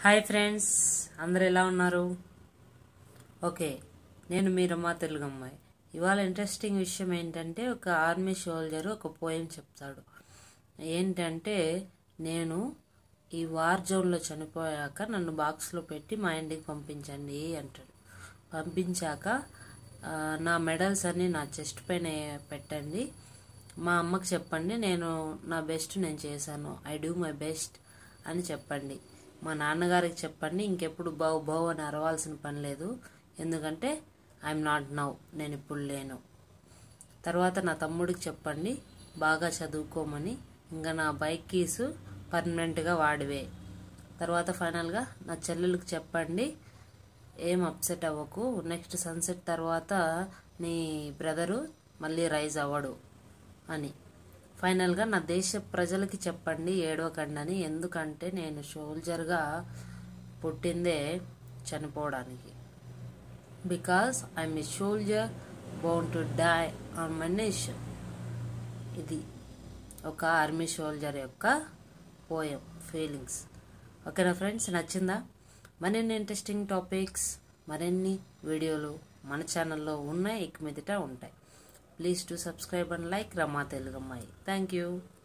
hi friends అందరు ఎలా ఉన్నారు ఓకే నేను మీ రమా తెలుగు అమ్మాయి ఇవాళ ఇంట్రెస్టింగ్ విషయం ఏంటంటే ఒక ఆర్మీ సోల్జర్ ఒక పోయం చెప్తాడు ఏంటంటే నేను ఈ వార్ జోన్లో చనిపోయాక నన్ను బాక్స్లో పెట్టి మా ఇంటికి పంపించండి అంటాడు పంపించాక ఆ, నా మెడల్స్ అన్ని నా చెస్ట్ పైన పెట్టండి మా అమ్మకి చెప్పండి నేను నా బెస్ట్ నేను చేశాను ఐ డూ మై బెస్ట్ అని చెప్పండి మా నాన్నగారికి చెప్పండి ఇంకెప్పుడు బౌ బౌ అని అరవాల్సిన పని లేదు ఎందుకంటే ఐఎమ్ నాట్ నౌ నేను ఇప్పుడు లేను తర్వాత నా తమ్ముడికి చెప్పండి బాగా చదువుకోమని ఇంకా నా బైక్ కీస్ పర్మనెంట్గా వాడివే తర్వాత ఫైనల్గా నా చెల్లెలకు చెప్పండి ఏం అప్సెట్ అవ్వకు నెక్స్ట్ సన్సెట్ తర్వాత నీ బ్రదరు మళ్ళీ రైజ్ అవ్వడు అని ఫైనల్గా నా దేశ ప్రజలకి చెప్పండి ఏడవకండి అని ఎందుకంటే నేను సోల్జర్గా పుట్టిందే చనిపోవడానికి because I'm a soldier born to die on my nation ఇది ఒక ఆర్మీ సోల్జర్ యొక్క పోయం ఫీలింగ్స్ ఓకేనా ఫ్రెండ్స్ నచ్చిందా మరిన్ని ఇంట్రెస్టింగ్ టాపిక్స్ మరిన్ని వీడియోలు మన ఛానల్లో ఉన్నాయి ఇక మీదట ఉంటాయి please to subscribe and like Rama తెలుగమ్మాయి థ్యాంక్ యూ